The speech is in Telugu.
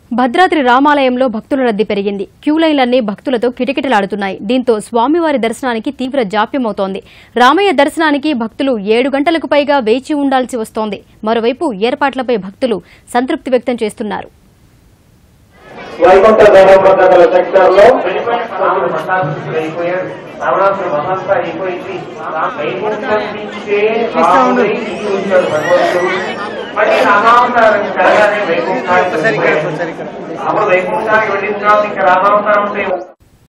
భద్రాద్రి రామాలయంలో భక్తుల రద్దీ పెరిగింది క్యూ లైన్లన్నీ భక్తులతో కిటకిటలాడుతున్నాయి దీంతో స్వామివారి దర్శనానికి తీవ్ర జాప్యమవుతోంది రామయ్య దర్శనానికి భక్తులు ఏడు గంటలకు పైగా వేచి ఉండాల్సి వస్తోంది మరోవైపు ఏర్పాట్లపై భక్తులు సంతృప్తి వ్యక్తం చేస్తున్నారు వైకుంఠ ధర్మపద గల సెక్టర్ లో వెళ్ళిపోయిన రాముడు మతాభిషుడు అయిపోయాడు రావణాసుడు మహంతా అయిపోయింది వైకుంఠం నుంచే రాముడై దిగి వచ్చాడు భగవంతుడు మళ్ళీ రామావతారం జరగానే వైకుంఠానికి వెళ్ళిపోయాడు. అప్పుడు వైకుంఠానికి వెళ్ళిన తర్వాత ఇంకా రామావతారం ఉంటే